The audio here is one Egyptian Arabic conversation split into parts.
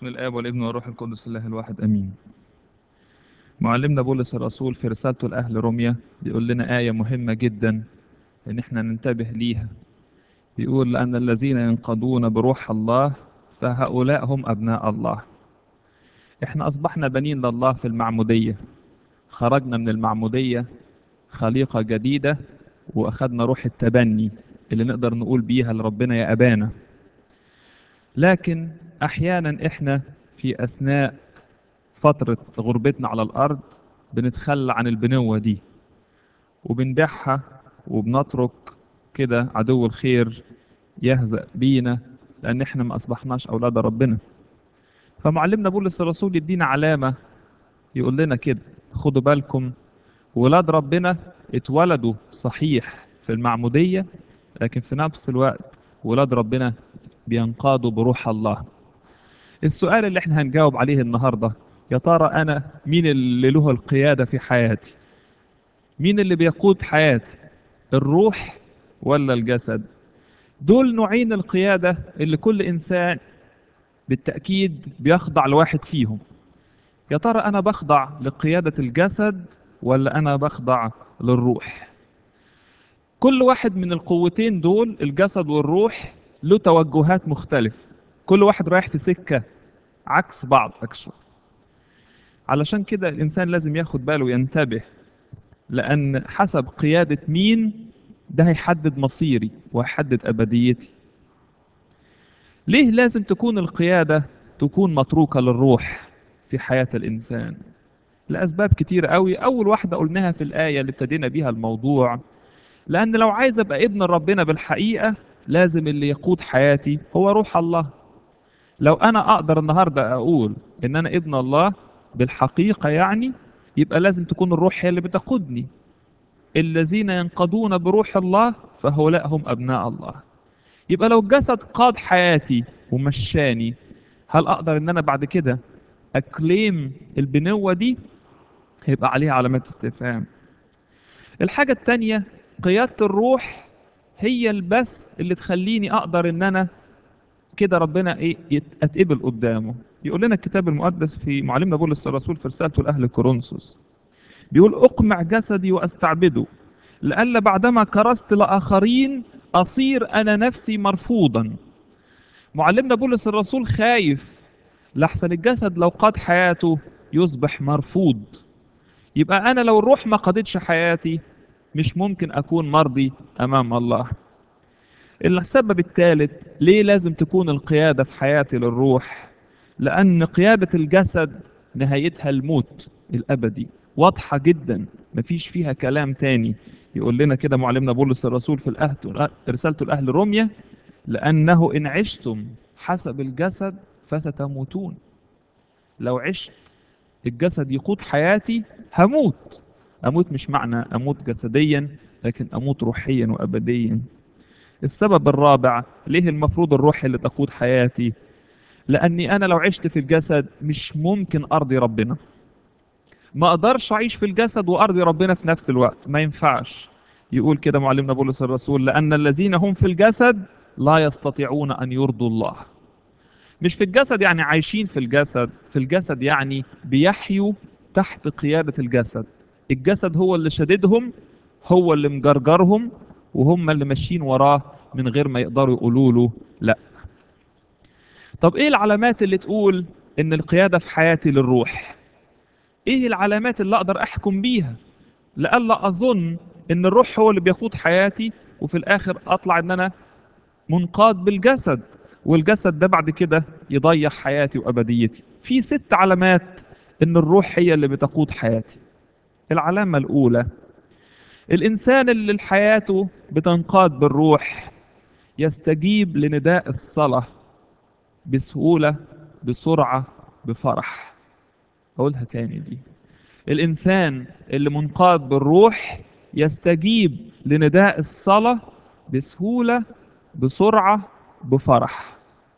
باسم الآب والابن والروح القدس الله الواحد أمين معلمنا بولس الرسول في رسالته لأهل روميا بيقول لنا آية مهمة جدا إن إحنا ننتبه ليها بيقول لأن الذين ينقضون بروح الله فهؤلاء هم أبناء الله إحنا أصبحنا بنين لله في المعمودية خرجنا من المعمودية خليقة جديدة وأخذنا روح التبني اللي نقدر نقول بيها لربنا يا أبانا لكن أحيانا إحنا في أثناء فترة غربتنا على الأرض بنتخلى عن البنوة دي وبنبيعها وبنترك كده عدو الخير يهزأ بينا لأن إحنا ما أصبحناش أولاد ربنا فمعلمنا بولس الرسول يدينا علامة يقول لنا كده خدوا بالكم ولاد ربنا اتولدوا صحيح في المعمودية لكن في نفس الوقت ولاد ربنا بينقادوا بروح الله السؤال اللي احنا هنجاوب عليه النهاردة يا ترى أنا مين اللي له القيادة في حياتي مين اللي بيقود حياتي الروح ولا الجسد دول نوعين القيادة اللي كل إنسان بالتأكيد بيخضع لواحد فيهم يا ترى أنا بخضع لقيادة الجسد ولا أنا بخضع للروح كل واحد من القوتين دول الجسد والروح له توجهات مختلفة كل واحد رايح في سكة عكس بعض أكشن علشان كده الإنسان لازم ياخد باله وينتبه لأن حسب قيادة مين ده هيحدد مصيري وهيحدد أبديتي ليه لازم تكون القيادة تكون متروكة للروح في حياة الإنسان لأسباب كتير قوي أول واحدة قلناها في الآية اللي ابتدينا بيها الموضوع لأن لو عايز أبقى ابن ربنا بالحقيقة لازم اللي يقود حياتي هو روح الله لو أنا أقدر النهاردة أقول إن أنا ابن الله بالحقيقة يعني يبقى لازم تكون الروح هي اللي بتقودني الذين ينقضون بروح الله فهؤلاء هم أبناء الله يبقى لو الجسد قاد حياتي ومشاني هل أقدر إن أنا بعد كده أكليم البنوة دي هيبقى عليها علامات استفهام الحاجة التانية قيادة الروح هي البس اللي تخليني أقدر إن أنا كده ربنا إيه أتقبل قدامه يقول لنا الكتاب المقدس في معلمنا بولس الرسول في رسالته لأهل كورنثوس بيقول أقمع جسدي وأستعبده لئلا بعدما كرست لآخرين أصير أنا نفسي مرفوضا معلمنا بولس الرسول خايف لحسن الجسد لو قاد حياته يصبح مرفوض يبقى أنا لو الروح ما قادتش حياتي مش ممكن أكون مرضي أمام الله السبب الثالث ليه لازم تكون القيادة في حياتي للروح لأن قيادة الجسد نهايتها الموت الأبدي واضحة جدا مفيش فيها كلام تاني يقول لنا كده معلمنا بولس الرسول في الأهل رسالته لأهل روميا لأنه إن عشتم حسب الجسد فستموتون لو عشت الجسد يقود حياتي هموت أموت مش معنى أموت جسديا لكن أموت روحيا وأبديا السبب الرابع ليه المفروض الروح اللي تقود حياتي لأني أنا لو عشت في الجسد مش ممكن أرضي ربنا ما أقدرش أعيش في الجسد وأرضي ربنا في نفس الوقت ما ينفعش يقول كده معلمنا بولس الرسول لأن الذين هم في الجسد لا يستطيعون أن يرضوا الله مش في الجسد يعني عايشين في الجسد في الجسد يعني بيحيوا تحت قيادة الجسد الجسد هو اللي شددهم هو اللي مجرجرهم وهم اللي ماشيين وراه من غير ما يقدروا يقولوا له لا طب ايه العلامات اللي تقول ان القيادة في حياتي للروح ايه العلامات اللي اقدر احكم بيها لألا اظن ان الروح هو اللي بيقود حياتي وفي الاخر اطلع ان انا منقاد بالجسد والجسد ده بعد كده يضيع حياتي وابديتي في ست علامات ان الروح هي اللي بتقود حياتي العلامة الاولى الانسان اللي حياته بتنقاد بالروح يستجيب لنداء الصلاة بسهولة بسرعة بفرح أقولها تاني دي الإنسان اللي منقاد بالروح يستجيب لنداء الصلاة بسهولة بسرعة بفرح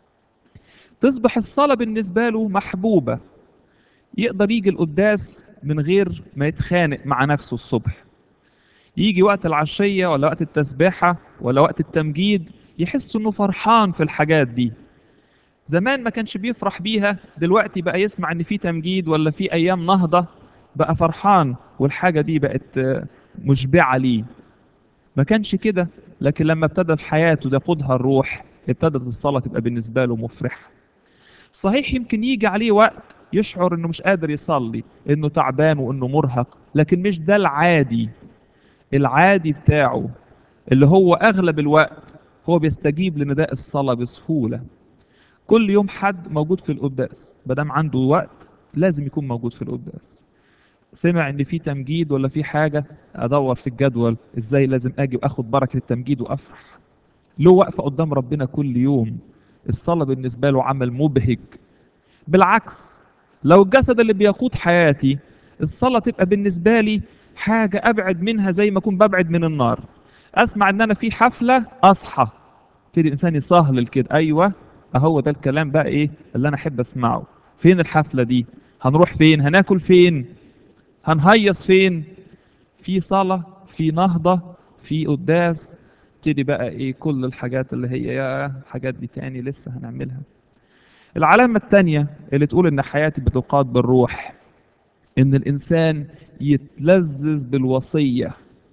تصبح الصلاة بالنسبة له محبوبة يقدر يجي القداس من غير ما يتخانق مع نفسه الصبح يجي وقت العشية ولا وقت التسبيحة ولا وقت التمجيد يحس انه فرحان في الحاجات دي زمان ما كانش بيفرح بيها دلوقتي بقى يسمع ان في تمجيد ولا في ايام نهضة بقى فرحان والحاجة دي بقت آه، مشبعة ليه ما كانش كده لكن لما ابتدى حياته تقودها الروح ابتدت الصلاة تبقى بالنسبة له مفرحة صحيح يمكن يجي عليه وقت يشعر انه مش قادر يصلي انه تعبان وانه مرهق لكن مش ده العادي العادي بتاعه اللي هو اغلب الوقت هو بيستجيب لنداء الصلاة بسهولة كل يوم حد موجود في القداس مادام عنده وقت لازم يكون موجود في القداس سمع ان في تمجيد ولا في حاجة ادور في الجدول ازاي لازم اجي واخد بركة التمجيد وافرح له وقفة قدام ربنا كل يوم الصلاة بالنسبة له عمل مبهج بالعكس لو الجسد اللي بيقود حياتي الصلاة تبقى بالنسبة لي حاجة أبعد منها زي ما أكون ببعد من النار أسمع إن أنا في حفلة أصحى يبتدي الإنسان يصهلل كده أيوه أهو ده الكلام بقى إيه اللي أنا أحب أسمعه فين الحفلة دي هنروح فين هناكل فين هنهيص فين في صلاة في نهضة في قداس تبتدي بقى ايه كل الحاجات اللي هي يا الحاجات دي تاني لسه هنعملها العلامة التانية اللي تقول ان حياتي بتقاد بالروح ان الانسان يتلذذ بالوصية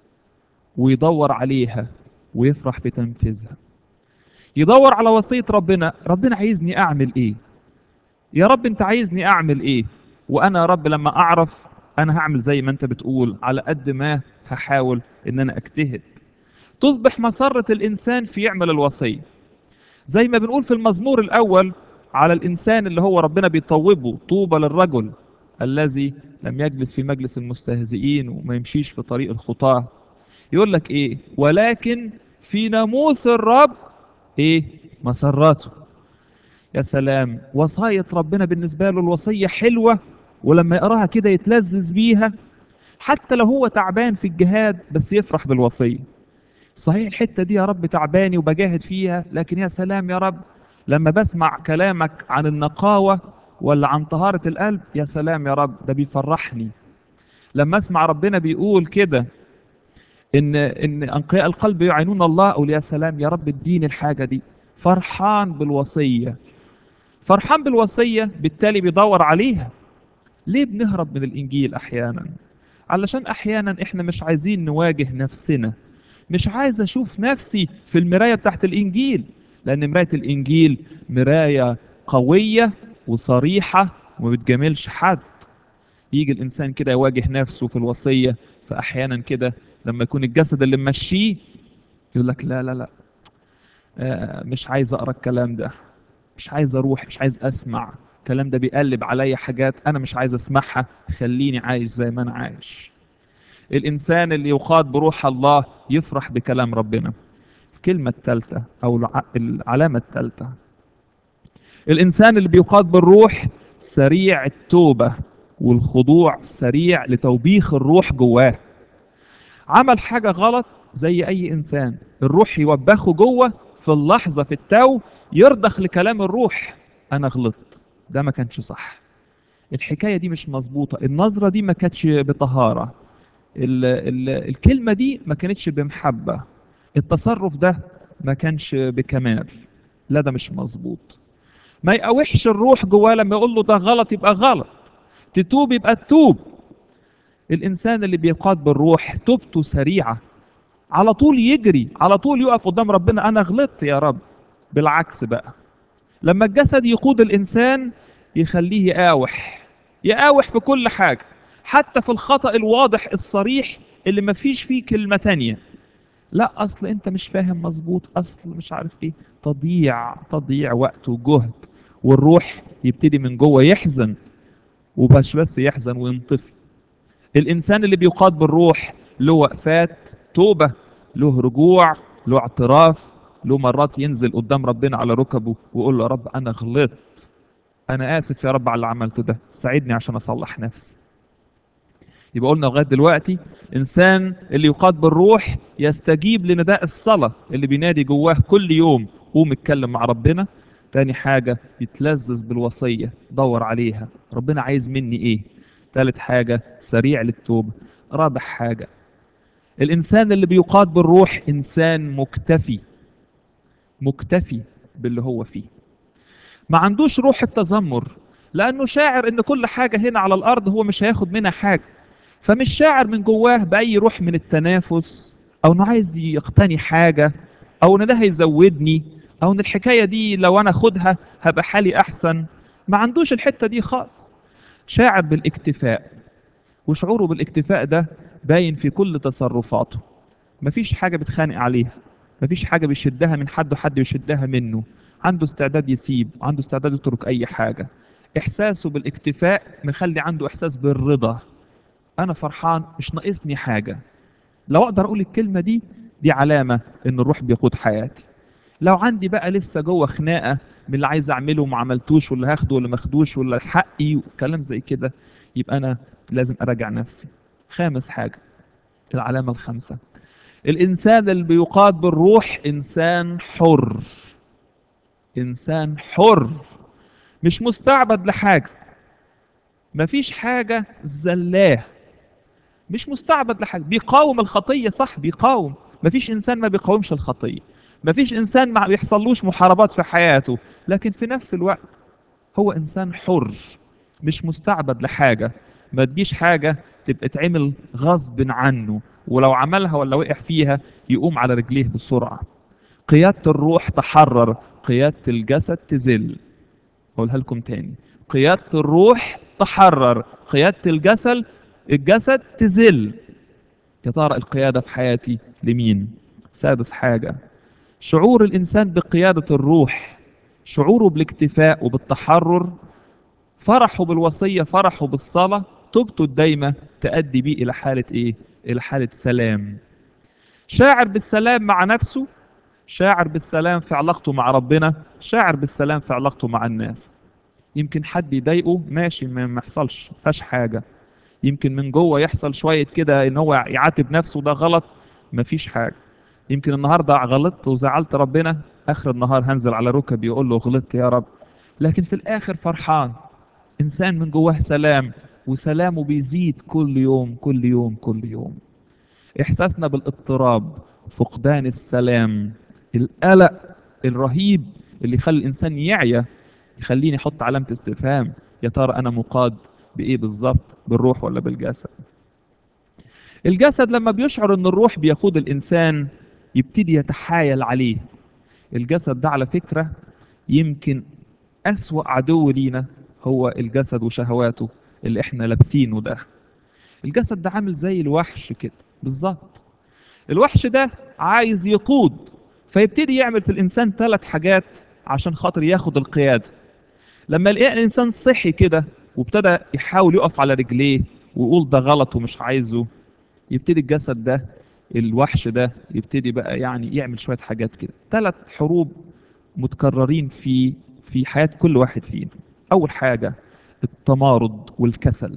ويدور عليها ويفرح بتنفيذها يدور على وصية ربنا ربنا عايزني اعمل ايه يا رب انت عايزني اعمل ايه وانا يا رب لما اعرف انا هعمل زي ما انت بتقول على قد ما هحاول ان انا اجتهد تصبح مسرة الانسان في يعمل الوصية زي ما بنقول في المزمور الاول على الانسان اللي هو ربنا بيطوبه طوبى للرجل الذي لم يجلس في مجلس المستهزئين وما يمشيش في طريق الخطاة يقول لك ايه ولكن في ناموس الرب ايه مسراته يا سلام وصاية ربنا بالنسبة له الوصية حلوة ولما يقراها كده يتلذذ بيها حتى لو هو تعبان في الجهاد بس يفرح بالوصية صحيح الحتة دي يا رب تعباني وبجاهد فيها لكن يا سلام يا رب لما بسمع كلامك عن النقاوة ولا عن طهارة القلب يا سلام يا رب ده بيفرحني لما اسمع ربنا بيقول كده ان ان انقياء القلب يعينون الله اقول يا سلام يا رب اديني الحاجة دي فرحان بالوصية فرحان بالوصية بالتالي بيدور عليها ليه بنهرب من الإنجيل أحيانا علشان أحيانا إحنا مش عايزين نواجه نفسنا مش عايز أشوف نفسي في المراية بتاعت الإنجيل لأن مراية الإنجيل مراية قوية وصريحة وما بتجاملش حد يجي الإنسان كده يواجه نفسه في الوصية فأحيانا كده لما يكون الجسد اللي ممشيه يقول لك لا لا لا آه، مش عايز أقرأ الكلام ده مش عايز أروح مش عايز أسمع الكلام ده بيقلب عليا حاجات انا مش عايز اسمعها خليني عايش زي ما انا عايش الانسان اللي يقاد بروح الله يفرح بكلام ربنا الكلمة الثالثة او الع- العلامة الثالثة الانسان اللي بيقاد بالروح سريع التوبة والخضوع سريع لتوبيخ الروح جواه عمل حاجة غلط زي اي انسان الروح يوبخه جوه في اللحظة في التو يرضخ لكلام الروح انا غلطت ده ما كانش صح الحكايه دي مش مظبوطه النظره دي ما كانتش بطهاره ال ال الكلمه دي ما كانتش بمحبه التصرف ده ما كانش بكمال لا ده مش مظبوط ما يقاوحش الروح جواه لما يقول له ده غلط يبقى غلط تتوب يبقى تتوب الانسان اللي بيقاد بالروح توبته سريعه على طول يجري على طول يقف قدام ربنا انا غلطت يا رب بالعكس بقى لما الجسد يقود الإنسان يخليه يقاوح يقاوح في كل حاجة حتى في الخطأ الواضح الصريح اللي ما فيش فيه كلمة تانية لا أصل أنت مش فاهم مظبوط أصل مش عارف إيه تضييع تضييع وقت وجهد والروح يبتدي من جوه يحزن وبش بس يحزن وينطفي الإنسان اللي بيقاد بالروح له وقفات توبة له رجوع له اعتراف له مرات ينزل قدام ربنا على ركبه ويقول له يا رب انا غلطت انا اسف يا رب على اللي عملته ده ساعدني عشان اصلح نفسي يبقى قلنا لغايه دلوقتي انسان اللي يقاد بالروح يستجيب لنداء الصلاه اللي بينادي جواه كل يوم قوم اتكلم مع ربنا تاني حاجة يتلذذ بالوصية دور عليها ربنا عايز مني ايه تالت حاجة سريع للتوبة رابع حاجة الإنسان اللي بيقاد بالروح إنسان مكتفي مكتفي باللي هو فيه ما عندوش روح التذمر لانه شاعر ان كل حاجه هنا على الارض هو مش هياخد منها حاجه فمش شاعر من جواه باي روح من التنافس او انه عايز يقتني حاجه او ان ده هيزودني او ان الحكايه دي لو انا اخدها هبقى حالي احسن ما عندوش الحته دي خالص شاعر بالاكتفاء وشعوره بالاكتفاء ده باين في كل تصرفاته مفيش حاجه بتخانق عليها مفيش حاجه بيشدها من حد وحد يشدها منه عنده استعداد يسيب عنده استعداد يترك اي حاجه احساسه بالاكتفاء مخلي عنده احساس بالرضا انا فرحان مش ناقصني حاجه لو اقدر اقول الكلمه دي دي علامه ان الروح بيقود حياتي لو عندي بقى لسه جوه خناقه من اللي عايز اعمله وما عملتوش ولا هاخده ولا ما اخدوش ولا حقي وكلام زي كده يبقى انا لازم اراجع نفسي خامس حاجه العلامه الخامسه الانسان اللي بيقاد بالروح انسان حر انسان حر مش مستعبد لحاجه مفيش حاجه زلاه مش مستعبد لحاجه بيقاوم الخطيه صح بيقاوم مفيش انسان ما بيقاومش الخطيه مفيش انسان ما بيحصلوش محاربات في حياته لكن في نفس الوقت هو انسان حر مش مستعبد لحاجه ما تجيش حاجه تبقى تعمل غصب عنه ولو عملها ولا وقع فيها يقوم على رجليه بسرعه قياده الروح تحرر قياده الجسد تذل اقولها لكم تاني قياده الروح تحرر قياده الجسد الجسد تذل يا ترى القياده في حياتي لمين سادس حاجه شعور الانسان بقياده الروح شعوره بالاكتفاء وبالتحرر فرحه بالوصيه فرحه بالصلاه توبته الدايمه تؤدي بيه الى حاله ايه الى حاله سلام شاعر بالسلام مع نفسه شاعر بالسلام في علاقته مع ربنا شاعر بالسلام في علاقته مع الناس يمكن حد يضايقه ماشي ما يحصلش فاش حاجه يمكن من جوه يحصل شويه كده ان هو يعاتب نفسه ده غلط مفيش حاجه يمكن النهارده غلطت وزعلت ربنا اخر النهار هنزل على ركبي يقول له غلطت يا رب لكن في الاخر فرحان انسان من جواه سلام وسلامه بيزيد كل يوم كل يوم كل يوم احساسنا بالاضطراب فقدان السلام القلق الرهيب اللي يخلي الانسان يعيا يخليني احط علامه استفهام يا ترى انا مقاد بايه بالظبط بالروح ولا بالجسد الجسد لما بيشعر ان الروح بيقود الانسان يبتدي يتحايل عليه الجسد ده على فكره يمكن اسوا عدو لينا هو الجسد وشهواته اللي احنا لابسينه ده الجسد ده عامل زي الوحش كده بالظبط الوحش ده عايز يقود فيبتدي يعمل في الانسان ثلاث حاجات عشان خاطر ياخد القياده لما يلاقي الانسان صحي كده وابتدى يحاول يقف على رجليه ويقول ده غلط ومش عايزه يبتدي الجسد ده الوحش ده يبتدي بقى يعني يعمل شويه حاجات كده ثلاث حروب متكررين في في حياه كل واحد فينا اول حاجه التمارض والكسل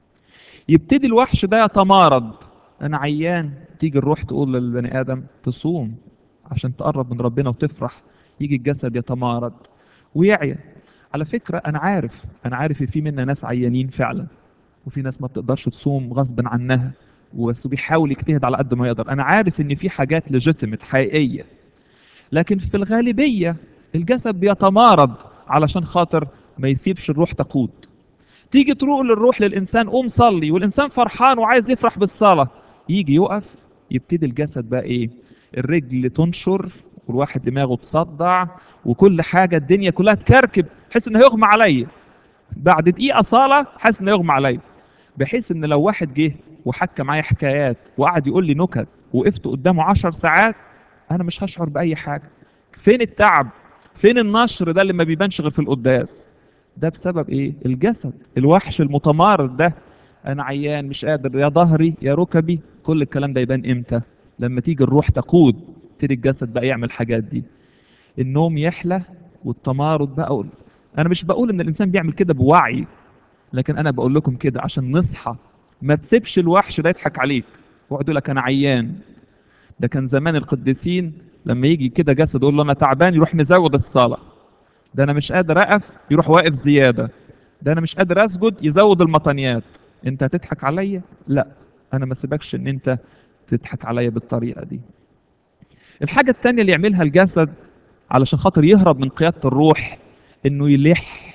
يبتدي الوحش ده يتمارض انا عيان تيجي الروح تقول للبني ادم تصوم عشان تقرب من ربنا وتفرح يجي الجسد يتمارض ويعيا على فكرة أنا عارف أنا عارف إن في منا ناس عيانين فعلا وفي ناس ما بتقدرش تصوم غصب عنها بس بيحاول يجتهد على قد ما يقدر أنا عارف إن في حاجات ليجيتيمت حقيقية لكن في الغالبية الجسد بيتمارض علشان خاطر ما يسيبش الروح تقود تيجي تروح للروح للإنسان قوم صلي والإنسان فرحان وعايز يفرح بالصلاة يجي يقف يبتدي الجسد بقى إيه الرجل تنشر والواحد دماغه تصدع وكل حاجة الدنيا كلها تكركب حس إنه هيغمى عليا بعد دقيقة صلاة حاسس إنه يغمى عليا بحيث إن لو واحد جه وحكى معايا حكايات وقعد يقول لي نكت وقفت قدامه عشر ساعات أنا مش هشعر بأي حاجة فين التعب فين النشر ده اللي ما بيبانش غير في القداس ده بسبب ايه الجسد الوحش المتمارض ده انا عيان مش قادر يا ظهري يا ركبي كل الكلام ده يبان امتى لما تيجي الروح تقود تبتدي الجسد بقى يعمل الحاجات دي النوم يحلى والتمارض بقى أقول. انا مش بقول ان الانسان بيعمل كده بوعي لكن انا بقول لكم كده عشان نصحى ما تسيبش الوحش ده يضحك عليك ويقعد يقول لك انا عيان ده كان زمان القديسين لما يجي كده جسد يقول له انا تعبان يروح مزود الصلاه ده انا مش قادر اقف يروح واقف زياده ده انا مش قادر اسجد يزود المطنيات انت هتضحك عليا لا انا ما سيبكش ان انت تضحك عليا بالطريقه دي الحاجه الثانيه اللي يعملها الجسد علشان خاطر يهرب من قياده الروح انه يلح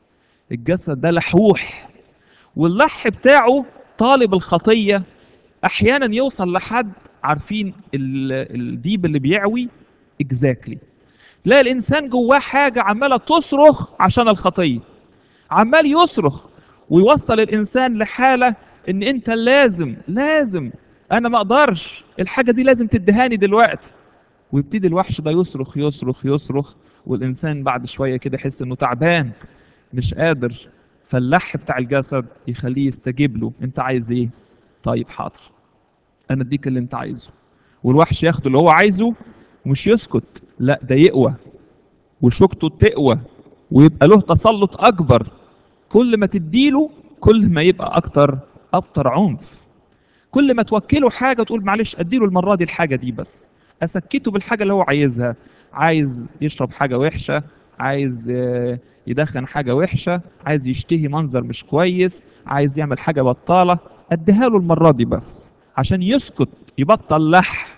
الجسد ده لحوح واللح بتاعه طالب الخطيه احيانا يوصل لحد عارفين ال- الديب اللي بيعوي اكزاكتلي تلاقي الانسان جواه حاجه عماله تصرخ عشان الخطيه عمال يصرخ ويوصل الانسان لحاله ان انت لازم لازم انا ما اقدرش الحاجه دي لازم تدهاني دلوقتي ويبتدي الوحش ده يصرخ يصرخ يصرخ والانسان بعد شويه كده يحس انه تعبان مش قادر فاللح بتاع الجسد يخليه يستجيب له انت عايز ايه طيب حاضر انا اديك اللي انت عايزه والوحش ياخد اللي هو عايزه ومش يسكت لا ده يقوى وشوكته تقوى ويبقى له تسلط اكبر كل ما تديله كل ما يبقى اكتر ابطر عنف كل ما توكله حاجه تقول معلش اديله المره دي الحاجه دي بس اسكته بالحاجه اللي هو عايزها عايز يشرب حاجه وحشه عايز آه، يدخن حاجه وحشه عايز يشتهي منظر مش كويس عايز يعمل حاجه بطاله اديها له المره دي بس عشان يسكت يبطل لح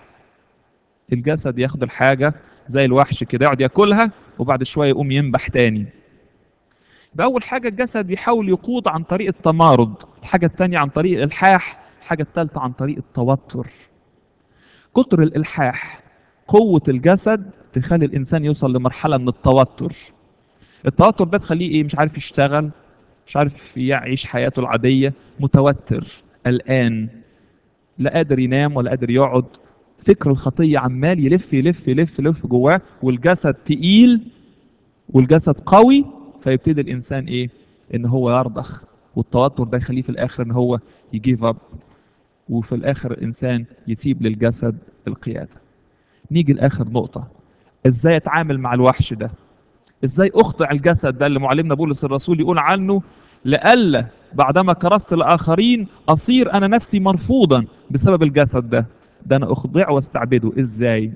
الجسد ياخد الحاجه زي الوحش كده يقعد ياكلها وبعد شويه يقوم ينبح تاني يبقى اول حاجه الجسد بيحاول يقود عن طريق التمارض الحاجه الثانيه عن طريق الالحاح الحاجه الثالثه عن طريق التوتر كتر الالحاح قوه الجسد تخلي الانسان يوصل لمرحله من التوتر التوتر ده تخليه ايه مش عارف يشتغل مش عارف يعيش حياته العاديه متوتر قلقان لا قادر ينام ولا قادر يقعد فكر الخطيه عمال يلف يلف يلف يلف جواه والجسد تقيل والجسد قوي فيبتدي الانسان ايه ان هو يرضخ والتوتر ده يخليه في الاخر ان هو يجيف اب وفي الاخر الانسان يسيب للجسد القياده نيجي لاخر نقطه ازاي اتعامل مع الوحش ده ازاي اخضع الجسد ده اللي معلمنا بولس الرسول يقول عنه لئلا بعدما كرست الاخرين اصير انا نفسي مرفوضا بسبب الجسد ده ده انا اخضعه واستعبده ازاي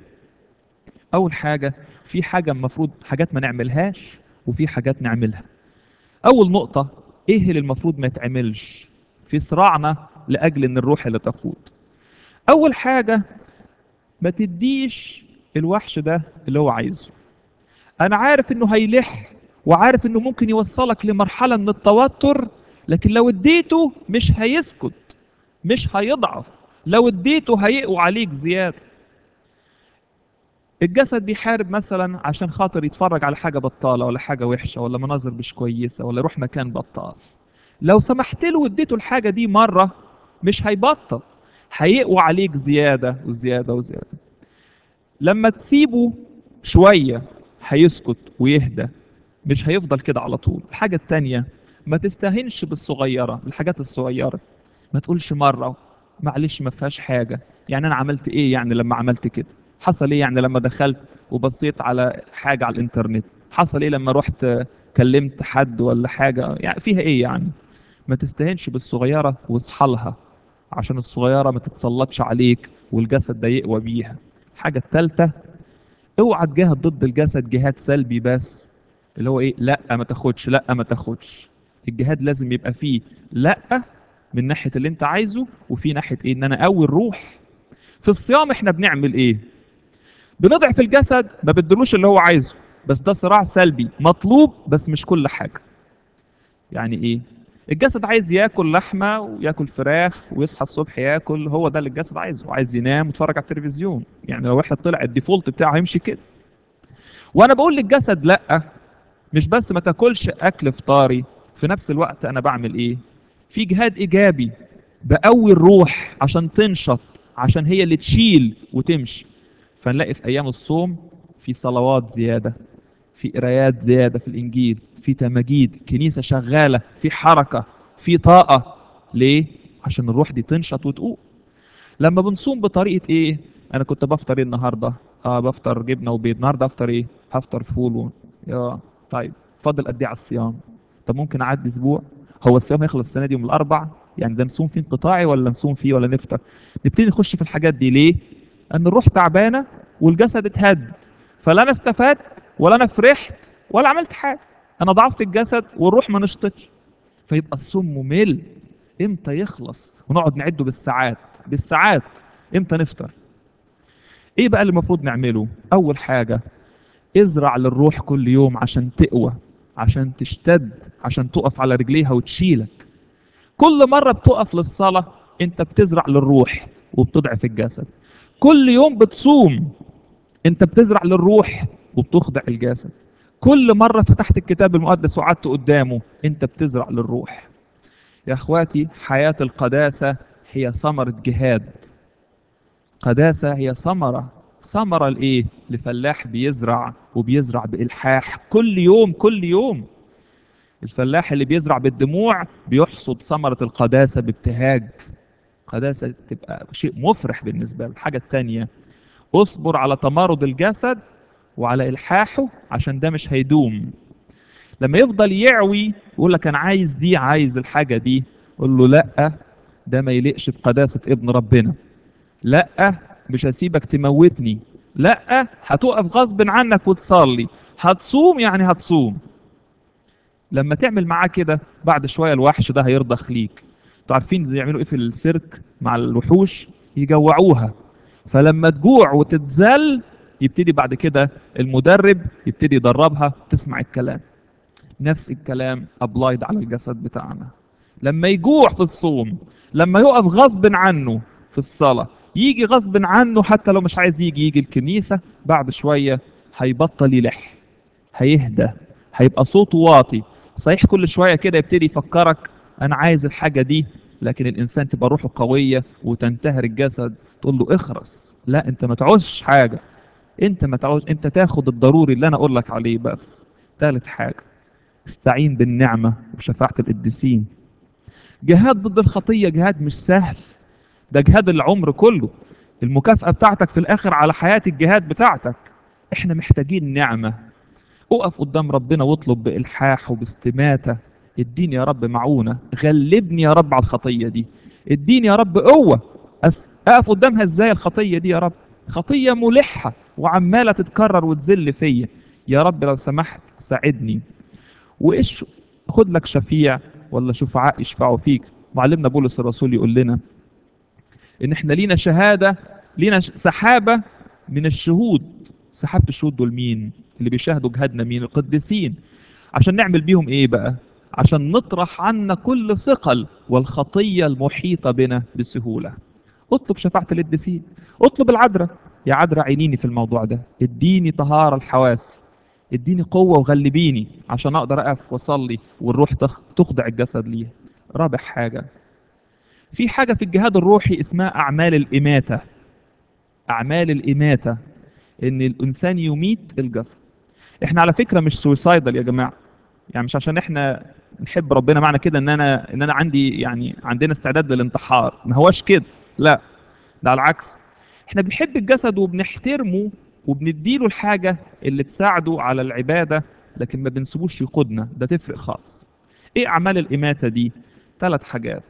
اول حاجه في حاجه المفروض حاجات ما نعملهاش وفي حاجات نعملها اول نقطه ايه اللي المفروض ما يتعملش في صراعنا لاجل ان الروح اللي تقود اول حاجه ما تديش الوحش ده اللي هو عايزه انا عارف انه هيلح وعارف انه ممكن يوصلك لمرحله من التوتر لكن لو اديته مش هيسكت مش هيضعف لو اديته هيقوى عليك زياده الجسد بيحارب مثلا عشان خاطر يتفرج على حاجه بطاله ولا حاجه وحشه ولا مناظر مش كويسه ولا يروح مكان بطال لو سمحت له واديته الحاجه دي مره مش هيبطل هيقوى عليك زياده وزياده وزياده لما تسيبه شويه هيسكت ويهدى مش هيفضل كده على طول الحاجه التانية ما تستهنش بالصغيره بالحاجات الصغيره ما تقولش مره معلش ما فيهاش حاجه يعني انا عملت ايه يعني لما عملت كده حصل ايه يعني لما دخلت وبصيت على حاجه على الانترنت حصل ايه لما رحت كلمت حد ولا حاجه يعني فيها ايه يعني ما تستهنش بالصغيره واصحى لها عشان الصغيره ما تتسلطش عليك والجسد ده يقوى بيها الحاجه الثالثه اوعى تجاهد ضد الجسد جهاد سلبي بس اللي هو ايه لا ما تاخدش لا ما تاخدش الجهاد لازم يبقى فيه لا من ناحيه اللي انت عايزه وفي ناحيه ايه ان انا اقوي الروح في الصيام احنا بنعمل ايه بنضعف الجسد ما بدلوش اللي هو عايزه بس ده صراع سلبي مطلوب بس مش كل حاجه يعني ايه الجسد عايز ياكل لحمه وياكل فراخ ويصحى الصبح ياكل هو ده اللي الجسد عايزه عايز ينام ويتفرج على التلفزيون يعني لو واحد طلع الديفولت بتاعه هيمشي كده وانا بقول للجسد لا مش بس ما تاكلش اكل فطاري في نفس الوقت انا بعمل ايه في جهاد ايجابي بقوي الروح عشان تنشط عشان هي اللي تشيل وتمشي فنلاقي في ايام الصوم في صلوات زياده في قرايات زياده في الانجيل في تماجيد كنيسه شغاله في حركه في طاقه ليه عشان الروح دي تنشط وتقوم لما بنصوم بطريقه ايه انا كنت بفطر ايه النهارده اه بفطر جبنه وبيض النهارده افطر ايه هفطر فول و... يا طيب فاضل قد ايه على الصيام طب ممكن اعدي اسبوع هو الصيام هيخلص السنه دي يوم الاربع يعني ده نصوم فيه انقطاعي ولا نصوم فيه ولا نفطر نبتدي نخش في الحاجات دي ليه ان الروح تعبانه والجسد اتهد فلا انا استفدت ولا انا فرحت ولا عملت حاجه انا ضعفت الجسد والروح ما نشطتش فيبقى الصوم ممل امتى يخلص ونقعد نعده بالساعات بالساعات امتى نفطر ايه بقى اللي المفروض نعمله اول حاجه ازرع للروح كل يوم عشان تقوى عشان تشتد عشان تقف على رجليها وتشيلك كل مرة بتقف للصلاة انت بتزرع للروح وبتضعف الجسد كل يوم بتصوم انت بتزرع للروح وبتخضع الجسد كل مرة فتحت الكتاب المقدس وقعدت قدامه انت بتزرع للروح يا اخواتي حياة القداسة هي ثمرة جهاد قداسة هي ثمرة ثمرة لإيه؟ لفلاح بيزرع وبيزرع بإلحاح كل يوم كل يوم الفلاح اللي بيزرع بالدموع بيحصد ثمرة القداسة بابتهاج قداسة تبقى شيء مفرح بالنسبة له الحاجة التانية اصبر على تمارض الجسد وعلى إلحاحه عشان ده مش هيدوم لما يفضل يعوي يقول لك أنا عايز دي عايز الحاجة دي قول له لأ ده ما يليقش بقداسة ابن ربنا لأ مش هسيبك تموتني لأ هتقف غصب عنك وتصلي هتصوم يعني هتصوم لما تعمل معاه كده بعد شوية الوحش ده هيرضخ ليك انتوا عارفين يعملوا ايه في السيرك مع الوحوش يجوعوها فلما تجوع وتتذل يبتدي بعد كده المدرب يبتدي يدربها تسمع الكلام نفس الكلام ابلايد على الجسد بتاعنا لما يجوع في الصوم لما يقف غصب عنه في الصلاة يجي غصب عنه حتى لو مش عايز يجي يجي الكنيسة بعد شوية هيبطل يلح هيهدى هيبقى صوته واطي صحيح كل شوية كده يبتدي يفكرك أنا عايز الحاجة دي لكن الإنسان تبقى روحه قوية وتنتهر الجسد تقول له اخرس لا أنت ما تعوزش حاجة أنت ما تعوز أنت تاخد الضروري اللي أنا أقول لك عليه بس ثالث حاجة استعين بالنعمة وشفاعة القديسين جهاد ضد الخطية جهاد مش سهل ده جهاد العمر كله المكافأة بتاعتك في الآخر على حياة الجهاد بتاعتك احنا محتاجين نعمة اقف قدام ربنا واطلب بإلحاح وباستماتة اديني يا رب معونة غلبني يا رب على الخطية دي اديني يا رب قوة أس... اقف قدامها ازاي الخطية دي يا رب خطية ملحة وعمالة تتكرر وتذل فيا يا رب لو سمحت ساعدني وايش خد لك شفيع ولا شفعاء يشفعوا فيك معلمنا بولس الرسول يقول لنا ان احنا لينا شهاده لينا سحابه من الشهود سحابه الشهود دول مين اللي بيشاهدوا جهادنا مين القديسين عشان نعمل بيهم ايه بقى عشان نطرح عنا كل ثقل والخطيه المحيطه بنا بسهوله اطلب شفاعه القديسين اطلب العذراء يا عذراء عينيني في الموضوع ده اديني طهاره الحواس اديني قوه وغلبيني عشان اقدر اقف واصلي والروح تخضع الجسد ليها رابع حاجه في حاجة في الجهاد الروحي اسمها أعمال الإماتة أعمال الإماتة إن الإنسان يميت الجسد إحنا على فكرة مش سويسايدال يا جماعة يعني مش عشان إحنا نحب ربنا معنى كده إن أنا إن أنا عندي يعني عندنا استعداد للانتحار ما هوش كده لا ده على العكس إحنا بنحب الجسد وبنحترمه وبنديله الحاجة اللي تساعده على العبادة لكن ما بنسيبوش يقودنا ده تفرق خالص إيه أعمال الإماتة دي؟ ثلاث حاجات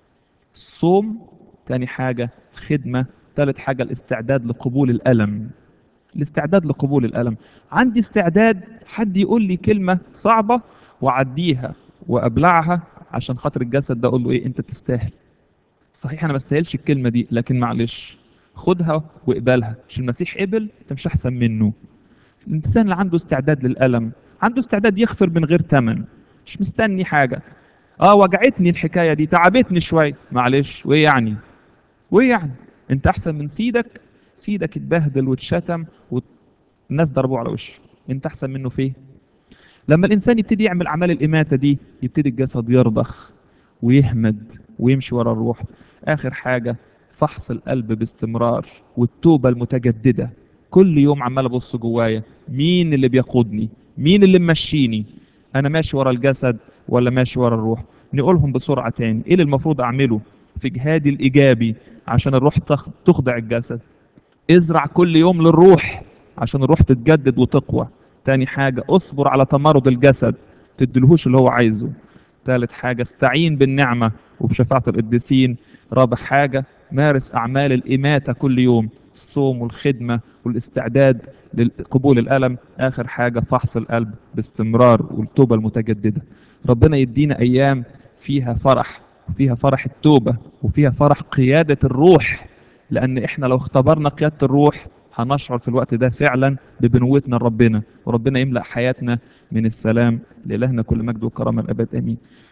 الصوم تاني حاجة خدمة تالت حاجة الاستعداد لقبول الألم الاستعداد لقبول الألم عندي استعداد حد يقول لي كلمة صعبة وأعديها وأبلعها عشان خاطر الجسد ده أقول له إيه أنت تستاهل صحيح أنا ما استاهلش الكلمة دي لكن معلش خدها واقبلها مش المسيح قبل أنت مش أحسن منه الإنسان اللي عنده استعداد للألم عنده استعداد يغفر من غير ثمن مش مستني حاجة اه وجعتني الحكايه دي تعبتني شويه معلش وايه يعني وايه يعني انت احسن من سيدك سيدك اتبهدل واتشتم والناس ضربوه على وشه انت احسن منه في ايه لما الانسان يبتدي يعمل اعمال الاماته دي يبتدي الجسد يرضخ ويهمد ويمشي ورا الروح اخر حاجه فحص القلب باستمرار والتوبه المتجدده كل يوم عمال ابص جوايا مين اللي بيقودني مين اللي ممشيني انا ماشي ورا الجسد ولا ماشي ورا الروح نقولهم بسرعة تاني ايه اللي المفروض اعمله في جهادي الايجابي عشان الروح تخضع الجسد ازرع كل يوم للروح عشان الروح تتجدد وتقوى تاني حاجة اصبر على تمرد الجسد تدلهوش اللي هو عايزه ثالث حاجة استعين بالنعمة وبشفاعة القديسين رابع حاجة مارس أعمال الإماتة كل يوم الصوم والخدمة والاستعداد لقبول الألم آخر حاجة فحص القلب باستمرار والتوبة المتجددة ربنا يدينا أيام فيها فرح وفيها فرح التوبة وفيها فرح قيادة الروح لأن إحنا لو اختبرنا قيادة الروح هنشعر في الوقت ده فعلا ببنوتنا لربنا وربنا يملأ حياتنا من السلام لإلهنا كل مجد وكرامة الأبد آمين